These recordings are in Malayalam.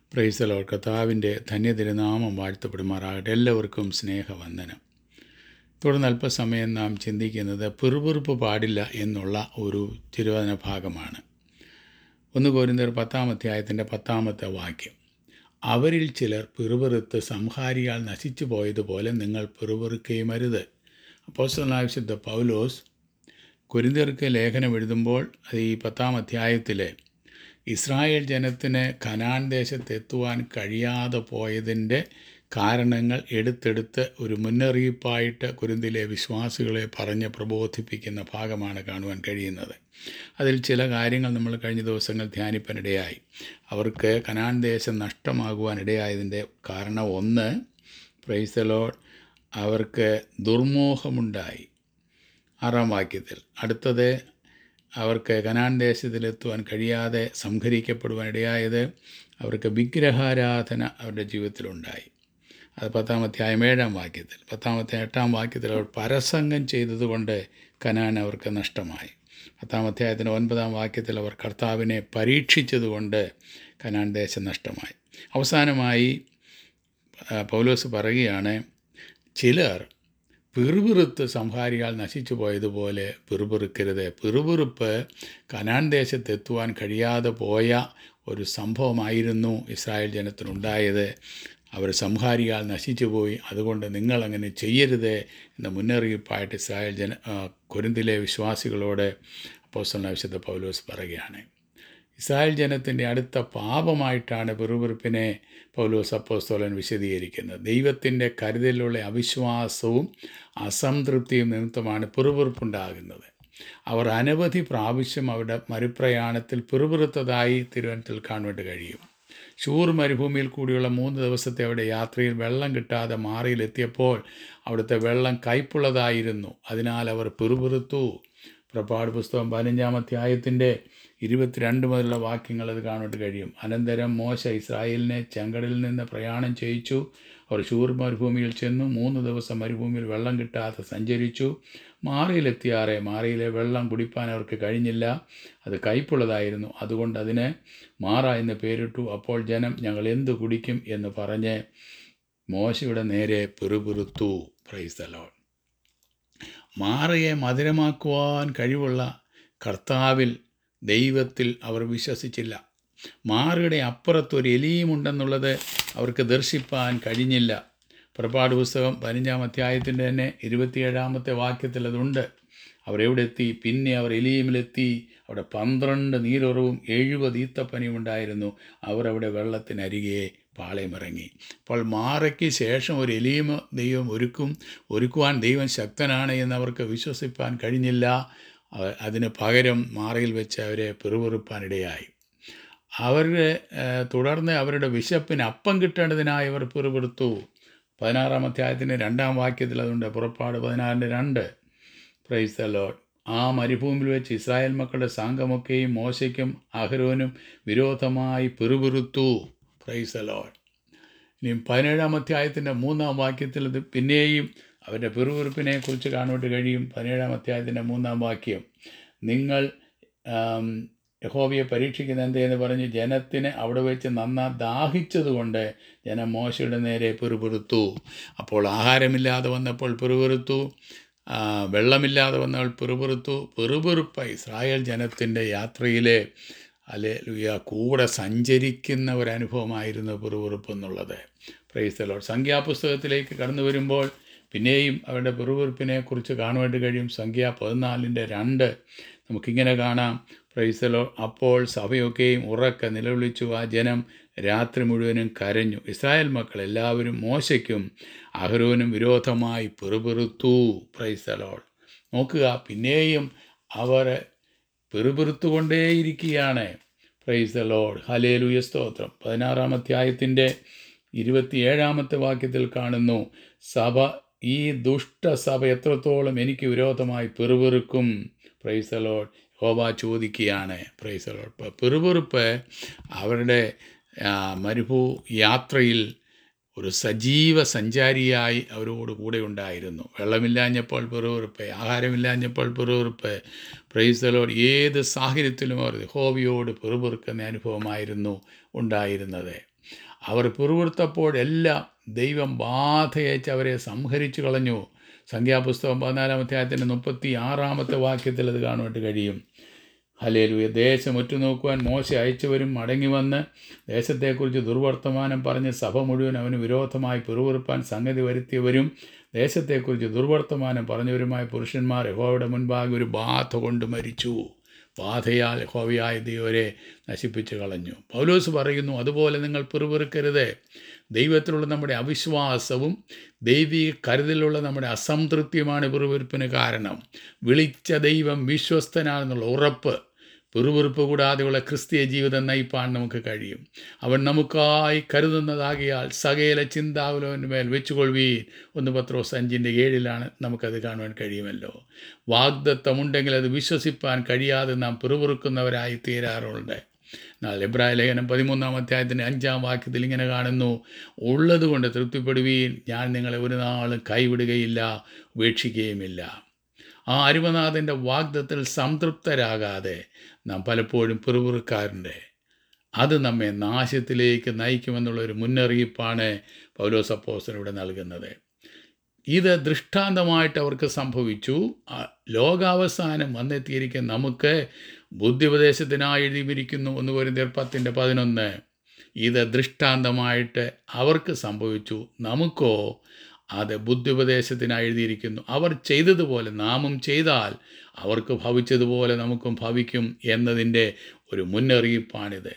പ്രൈസലോ കർത്താവിൻ്റെ ധന്യതിരുനാമം വാഴ്ത്തപ്പെടുമാറാകട്ടെ എല്ലാവർക്കും സ്നേഹവന്ദനം തുടർന്ന് അല്പസമയം നാം ചിന്തിക്കുന്നത് പിറുപിറുപ്പ് പാടില്ല എന്നുള്ള ഒരു തിരുവചന ഭാഗമാണ് ഒന്ന് കോരിന്തർ പത്താം അധ്യായത്തിൻ്റെ പത്താമത്തെ വാക്യം അവരിൽ ചിലർ പിറുപിറുത്ത് സംഹാരിയാൽ നശിച്ചു പോയതുപോലെ നിങ്ങൾ പിറുപിറുക്കുകയും അരുത് അപ്പോസ്റ്റലായ വിശുദ്ധ പൗലോസ് കൊരിന്തിയർക്ക് ലേഖനം എഴുതുമ്പോൾ അത് ഈ പത്താം അധ്യായത്തിലെ ഇസ്രായേൽ ജനത്തിന് കനാൻ ദേശത്തെത്തുവാൻ കഴിയാതെ പോയതിൻ്റെ കാരണങ്ങൾ എടുത്തെടുത്ത് ഒരു മുന്നറിയിപ്പായിട്ട് കുരുന്തിലെ വിശ്വാസികളെ പറഞ്ഞ് പ്രബോധിപ്പിക്കുന്ന ഭാഗമാണ് കാണുവാൻ കഴിയുന്നത് അതിൽ ചില കാര്യങ്ങൾ നമ്മൾ കഴിഞ്ഞ ദിവസങ്ങൾ ധ്യാനിപ്പാനിടയായി അവർക്ക് കനാൻ ദേശം നഷ്ടമാകുവാൻ ഇടയായതിൻ്റെ കാരണം ഒന്ന് പ്രൈസലോഡ് അവർക്ക് ദുർമോഹമുണ്ടായി ആറാം വാക്യത്തിൽ അടുത്തത് അവർക്ക് കനാൻ ദേശത്തിലെത്തുവാൻ കഴിയാതെ സംഹരിക്കപ്പെടുവാൻ ഇടയായത് അവർക്ക് വിഗ്രഹാരാധന അവരുടെ ജീവിതത്തിലുണ്ടായി അത് പത്താമധ്യായം ഏഴാം വാക്യത്തിൽ പത്താമത്തെ എട്ടാം വാക്യത്തിൽ അവർ പരസംഗം ചെയ്തതുകൊണ്ട് കനാൻ അവർക്ക് നഷ്ടമായി പത്താം അധ്യായത്തിൻ്റെ ഒൻപതാം വാക്യത്തിൽ അവർ കർത്താവിനെ പരീക്ഷിച്ചതുകൊണ്ട് കനാൻ ദേശം നഷ്ടമായി അവസാനമായി ആ, പൗലോസ് പറയുകയാണ് ചിലർ പിറുപിറുത്ത് സംഹാരിയാൽ നശിച്ചു പോയതുപോലെ പിറുപിറുക്കരുത് പിറുപിറുപ്പ് കനാൻ ദേശത്തെത്തുവാൻ കഴിയാതെ പോയ ഒരു സംഭവമായിരുന്നു ഇസ്രായേൽ ജനത്തിനുണ്ടായത് അവർ സംഹാരിയാൽ നശിച്ചു പോയി അതുകൊണ്ട് നിങ്ങൾ അങ്ങനെ ചെയ്യരുത് എന്ന മുന്നറിയിപ്പായിട്ട് ഇസ്രായേൽ ജന ആ, കൊരിന്തിലെ വിശ്വാസികളോട് അപ്പോസ്തലനായ വിശുദ്ധ പൗലോസ് പറയുകയാണ് ഇസ്രായേൽ ജനത്തിൻ്റെ അടുത്ത പാപമായിട്ടാണ് പിറുപിറുപ്പിനെ പൗലോസ് അപ്പോസ്തോലൻ വിശദീകരിക്കുന്നത് ദൈവത്തിൻ്റെ കരുതലിലുള്ള അവിശ്വാസവും അസംതൃപ്തിയും നിമിത്തമാണ് പിറുപിറുപ്പുണ്ടാകുന്നത് അവർ അനവധി പ്രാവശ്യം അവരുടെ മരുപ്രയാണത്തിൽ പിറുപിറുത്തതായി തിരുവനന്തപുരത്തിൽ കാണുവാൻ കഴിയും ഷൂർ മരുഭൂമിയിൽ കൂടിയുള്ള മൂന്ന് ദിവസത്തെ അവിടെ യാത്രയിൽ വെള്ളം കിട്ടാതെ മാറിയിലെത്തിയപ്പോൾ അവിടുത്തെ വെള്ളം കയ്പുള്ളതായിരുന്നു അതിനാൽ അവർ പിറുപിറുത്തു പുറപ്പാട് പുസ്തകം പതിനഞ്ചാം അധ്യായത്തിൻ്റെ ഇരുപത്തിരണ്ട് മുതലുള്ള വാക്യങ്ങൾ അത് കാണാൻ കഴിയും അനന്തരം മോശ ഇസ്രായേലിനെ ചെങ്കടലിൽ നിന്ന് പ്രയാണം ചെയ്യിച്ചു അവർ ഷൂർ മരുഭൂമിയിൽ ചെന്നു മൂന്ന് ദിവസം മരുഭൂമിയിൽ വെള്ളം കിട്ടാതെ സഞ്ചരിച്ചു മാറിയിലെത്തിയാറെ മാറിയിലെ വെള്ളം കുടിപ്പാൻ അവർക്ക് കഴിഞ്ഞില്ല അത് കയ്പുള്ളതായിരുന്നു അതുകൊണ്ട് അതിന് മാറ എന്ന് പേരിട്ടു അപ്പോൾ ജനം ഞങ്ങൾ എന്ത് കുടിക്കും എന്ന് പറഞ്ഞ് മോശയുടെ നേരെ പിറുപിറുത്തു പ്രൈസ്തലോൺ മാറയെ മധുരമാക്കുവാൻ കഴിവുള്ള കർത്താവിൽ ദൈവത്തിൽ അവർ വിശ്വസിച്ചില്ല മാറയുടെ അപ്പുറത്തൊരു എലിയുമുണ്ടെന്നുള്ളത് അവർക്ക് ദർശിപ്പാൻ കഴിഞ്ഞില്ല പുറപ്പാട് പുസ്തകം പതിനഞ്ചാം അധ്യായത്തിൻ്റെ തന്നെ ഇരുപത്തിയേഴാമത്തെ വാക്യത്തിൽ അതുണ്ട് അവർ എവിടെ എത്തി പിന്നെ അവർ എലിയുമിലെത്തി അവിടെ പന്ത്രണ്ട് നീരുറവും എഴുപത് ഈത്തപ്പനിയും ഉണ്ടായിരുന്നു അവർ അവിടെ വെള്ളത്തിനരികെ പാളയമിറങ്ങി അപ്പോൾ മാറയ്ക്ക് ശേഷം ഒരു എലിയും ദൈവം ഒരുക്കും ഒരുക്കുവാൻ ദൈവം ശക്തനാണ് എന്നവർക്ക് വിശ്വസിപ്പാൻ കഴിഞ്ഞില്ല അവ- അതിന് പകരം മാറയിൽ വെച്ച് അവരെ പിറുപിറുപ്പാനിടയായി അവരുടെ ഏഹ്, തുടർന്ന് അവരുടെ വിശപ്പിന് അപ്പം കിട്ടേണ്ടതിനായി അവർ പിറുപിറുത്തു പതിനാറാം അധ്യായത്തിൻ്റെ രണ്ടാം വാക്യത്തിൽ അതുണ്ട് പുറപ്പാട് പതിനാറിൻ്റെ രണ്ട് പ്രൈസ് ദ ലോഡ് ആ മരുഭൂമിയിൽ വെച്ച് ഇസ്രായേൽ മക്കളുടെ സംഘമൊക്കെയും മോശയ്ക്കും അഹരോനും വിരോധമായി പിറുപിറുത്തു പ്രൈസ് ദ ലോഡ് ഇനി പതിനേഴാം അധ്യായത്തിൻ്റെ മൂന്നാം വാക്യത്തിൽ ഇത് പിന്നെയും അവരുടെ പിറുപിറുപ്പിനെ കുറിച്ച് കാണുവാൻ കഴിയും പതിനേഴാം അധ്യായത്തിൻ്റെ മൂന്നാം വാക്യം നിങ്ങൾ ആം, യഹോവയെ പരീക്ഷിക്കുന്ന എന്തേന്ന് പറഞ്ഞ് ജനത്തിന് അവിടെ വെച്ച് നന്നാ ദാഹിച്ചതുകൊണ്ട് ജനം മോശയുടെ നേരെ പിറുപിറുത്തു അപ്പോൾ ആഹാരമില്ലാതെ വന്നപ്പോൾ പിറുപിറുത്തു ആ, വെള്ളമില്ലാതെ വന്നവൾ പിറുപിറുത്തു പിറുപിറുപ്പ ഇസ്രായേൽ ജനത്തിൻ്റെ യാത്രയിലെ അല്ലെ ലുയ കൂടെ സഞ്ചരിക്കുന്ന ഒരനുഭവമായിരുന്നു പിറുപിറുപ്പ് എന്നുള്ളത് പ്രൈസ്തലോ സംഖ്യാപുസ്തകത്തിലേക്ക് കടന്നു വരുമ്പോൾ പിന്നെയും അവരുടെ പിറുപിറുപ്പിനെ കുറിച്ച് കാണുവാൻ കഴിയും സംഖ്യ പതിനാലിൻ്റെ രണ്ട് നമുക്കിങ്ങനെ കാണാം പ്രൈസലോ അപ്പോൾ സഭയൊക്കെയും ഉറക്കെ നിലവിളിച്ചു ആ ജനം രാത്രി മുഴുവനും കരഞ്ഞു ഇസ്രായേൽ മക്കൾ എല്ലാവരും മോശയ്ക്കും അഹരോനും വിരോധമായി പിറുപിറുത്തു പ്രൈസലോൾ നോക്കുക പിന്നെയും അവർ പിറുപിറുത്തുകൊണ്ടേയിരിക്കുകയാണ് പ്രൈസ് ദ ലോഡ് ഹലേലുയ സ്തോത്രം പതിനാറാം അധ്യായത്തിൻ്റെ ഇരുപത്തിയേഴാമത്തെ വാക്യത്തിൽ കാണുന്നു സഭ ഈ ദുഷ്ടസഭ എത്രത്തോളം എനിക്ക് വിരോധമായി പിറുപിറുക്കും പ്രൈസ് ദ ലോഡ് ഹോബ ചോദിക്കുകയാണ് പ്രൈസ് ദ ലോഡ് ഇപ്പോൾ പിറുപിറുപ്പ് അവരുടെ ആ, മരുഭൂ യാത്രയിൽ ഒരു സജീവ സഞ്ചാരിയായി അവരോട് കൂടെ ഉണ്ടായിരുന്നു വെള്ളമില്ലാഞ്ഞപ്പോൾ പിറുപിറുപ്പ് ആഹാരമില്ലാഞ്ഞപ്പോൾ പിറുപിറുപ്പ് പ്രൈസലോട് ഏത് സാഹചര്യത്തിലും അവർ ഹോബിയോട് പിറുപിറുക്കുന്ന അനുഭവമായിരുന്നു ഉണ്ടായിരുന്നത് അവർ പിറുവിറുത്തപ്പോഴെല്ലാം ദൈവം ബാധയച്ച് അവരെ സംഹരിച്ചു കളഞ്ഞു സംഖ്യാപുസ്തകം പതിനാലാം അധ്യായത്തിൻ്റെ മുപ്പത്തി ആറാമത്തെ വാക്യത്തിൽ അത് കാണുവാനായിട്ട് കഴിയും ഹലേലുയ ദേശം ഒറ്റുനോക്കുവാൻ മോശ അയച്ചവരും മടങ്ങി വന്ന് ദേശത്തെക്കുറിച്ച് ദുർവർത്തമാനം പറഞ്ഞ് സഭ മുഴുവൻ അവന് വിരോധമായി പിറുവിറുപ്പാൻ സംഗതി വരുത്തിയവരും ദേശത്തെക്കുറിച്ച് ദുർവർത്തമാനം പറഞ്ഞവരുമായ പുരുഷന്മാർ യഹോവയുടെ മുൻപാകെ ഒരു ബാധ കൊണ്ട് മരിച്ചു ബാധയാൽ യഹോവയായ ദൈവരെ നശിപ്പിച്ചു കളഞ്ഞു പൗലോസ് പറയുന്നു അതുപോലെ നിങ്ങൾ പിറുപിറുക്കരുത് ദൈവത്തിലുള്ള നമ്മുടെ അവിശ്വാസവും ദൈവിക കരുതലുള്ള നമ്മുടെ അസംതൃപ്തിയുമാണ് പിറുപിറുപ്പിന് കാരണം വിളിച്ച ദൈവം വിശ്വസ്തനാണെന്നുള്ള ഉറപ്പ് പിറുപിറുപ്പ് കൂടാതെയുള്ള ക്രിസ്തീയ ജീവിതം നയിപ്പാൻ നമുക്ക് കഴിയും അവൻ നമുക്കായി കരുതുന്നതാകിയാൽ സകല ചിന്താകുലവൻ്റെ മേൽ വെച്ചുകൊള്ളുവീൻ ഒന്ന് പത്രോസ് അഞ്ചിൻ്റെ ഏഴിലാണ് നമുക്കത് കാണുവാൻ കഴിയുമല്ലോ വാഗ്ദത്തമുണ്ടെങ്കിൽ അത് വിശ്വസിപ്പാൻ കഴിയാതെ നാം പിറുപിറുക്കുന്നവരായി തീരാറുണ്ട് എന്നാൽ എബ്രായ ലേഖനം പതിമൂന്നാം അധ്യായത്തിൻ്റെ അഞ്ചാം വാക്യത്തിൽ ഇങ്ങനെ കാണുന്നു ഉള്ളതുകൊണ്ട് തൃപ്തിപ്പെടുവീൻ ഞാൻ നിങ്ങളെ ഒരു നാളും കൈവിടുകയില്ല ഉപേക്ഷിക്കുകയുമില്ല ആ അരുമനാഥൻ്റെ വാഗ്ദത്തിൽ സംതൃപ്തരാകാതെ നാം പലപ്പോഴും പിറുപിറുക്കാറുണ്ട് അത് നമ്മെ നാശത്തിലേക്ക് നയിക്കുമെന്നുള്ള ഒരു മുന്നറിയിപ്പാണ് പൗലോസ് അപ്പോസ്റ്റലൻ ഇവിടെ നൽകുന്നത് ഇത് ദൃഷ്ടാന്തമായിട്ട് അവർക്ക് സംഭവിച്ചു ആ ലോകാവസാനം വന്നെത്തിയിരിക്കുന്ന നമുക്ക് ബുദ്ധിപദേശത്തിനായി എഴുതിയിരിക്കുന്നു ഒന്ന് പോരിന്തർ പത്തിൻ്റെ പതിനൊന്ന് ഇത് ദൃഷ്ടാന്തമായിട്ട് അവർക്ക് സംഭവിച്ചു നമുക്കോ അത് ബുദ്ധിപദേശത്തിനായി എഴുതിയിരിക്കുന്നു അവർ ചെയ്തതുപോലെ നാമും ചെയ്താൽ അവർക്ക് ഭവിച്ചതുപോലെ നമുക്കും ഭവിക്കും എന്നതിൻ്റെ ഒരു മുന്നറിയിപ്പാണിത്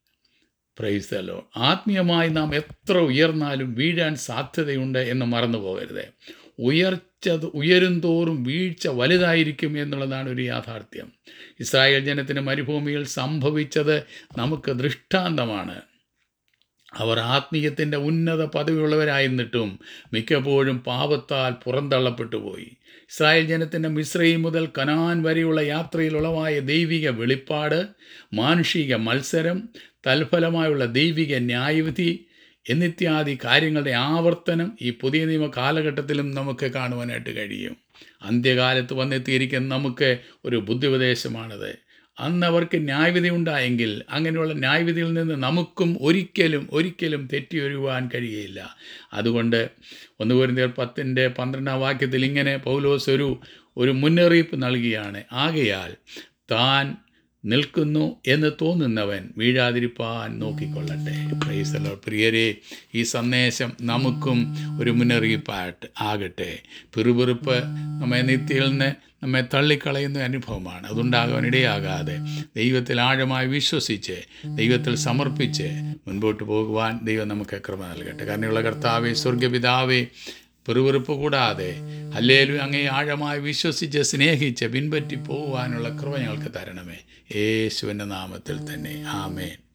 പ്രൈസലോ ആത്മീയമായി നാം എത്ര ഉയർന്നാലും വീഴാൻ സാധ്യതയുണ്ട് എന്ന് മറന്നു പോകരുത് ഉയർച്ച ഉയരും തോറും വീഴ്ച വലുതായിരിക്കും എന്നുള്ളതാണ് ഒരു യാഥാർത്ഥ്യം ഇസ്രായേൽ ജനത്തിന് മരുഭൂമിയിൽ സംഭവിച്ചത് നമുക്ക് ദൃഷ്ടാന്തമാണ് അവർ ആത്മീയത്തിൻ്റെ ഉന്നത പദവിയുള്ളവരായിരുന്നിട്ടും മിക്കപ്പോഴും പാപത്താൽ പുറന്തള്ളപ്പെട്ടു പോയി ഇസ്രായേൽ ജനത്തിൻ്റെ മിശ്രയും മുതൽ കനാൻ വരെയുള്ള യാത്രയിൽ ഉളവായ ദൈവിക വെളിപ്പാട് മാനുഷിക മത്സരം തൽഫലമായുള്ള ദൈവിക ന്യായവിധി എന്നിത്യാദി കാര്യങ്ങളുടെ ആവർത്തനം ഈ പുതിയ നിയമ കാലഘട്ടത്തിലും നമുക്ക് കാണുവാനായിട്ട് കഴിയും അന്ത്യകാലത്ത് വന്നെത്തിയിരിക്കുന്ന നമുക്ക് ഒരു ബുദ്ധിപദേശമാണത് അന്ന് അവർക്ക് ന്യായവിധി ഉണ്ടായെങ്കിൽ അങ്ങനെയുള്ള ന്യായവിധിയിൽ നിന്ന് നമുക്കും ഒരിക്കലും ഒരിക്കലും തെറ്റി വരുവാൻ കഴിയുകയില്ല അതുകൊണ്ട് ഒന്ന് പോരിന്തർ പത്തിൻ്റെ പന്ത്രണ്ടാം വാക്യത്തിൽ ഇങ്ങനെ പൗലോസ് ഒരു ഒരു മുന്നറിയിപ്പ് നൽകിയാണ് ആകയാൽ താൻ നിൽക്കുന്നു എന്ന് തോന്നുന്നവൻ വീഴാതിരിപ്പാൻ നോക്കിക്കൊള്ളട്ടെ പ്രൈസലോ പ്രിയരെ ഈ സന്ദേശം നമുക്കും ഒരു മുന്നറിയിപ്പായിട്ട് ആകട്ടെ പിറുപിറുപ്പ് നമ്മെ നിത്യയിൽ നിന്ന് നമ്മെ തള്ളിക്കളയുന്ന അനുഭവമാണ് അതുണ്ടാകാൻ ഇടയാകാതെ ദൈവത്തിൽ ആഴമായി വിശ്വസിച്ച് ദൈവത്തിൽ സമർപ്പിച്ച് മുൻപോട്ട് പോകുവാൻ ദൈവം നമുക്ക് കൃപ നൽകട്ടെ കാരണമുള്ള കർത്താവെ സ്വർഗപിതാവേ പെറുവെറുപ്പ് കൂടാതെ അല്ലേലും അങ്ങേ ആഴമായി വിശ്വസിച്ച് സ്നേഹിച്ച് പിൻപറ്റി പോകുവാനുള്ള കൃപ ഞങ്ങൾക്ക് തരണമേ യേശുവിൻ്റെ നാമത്തിൽ തന്നെ ആമേൻ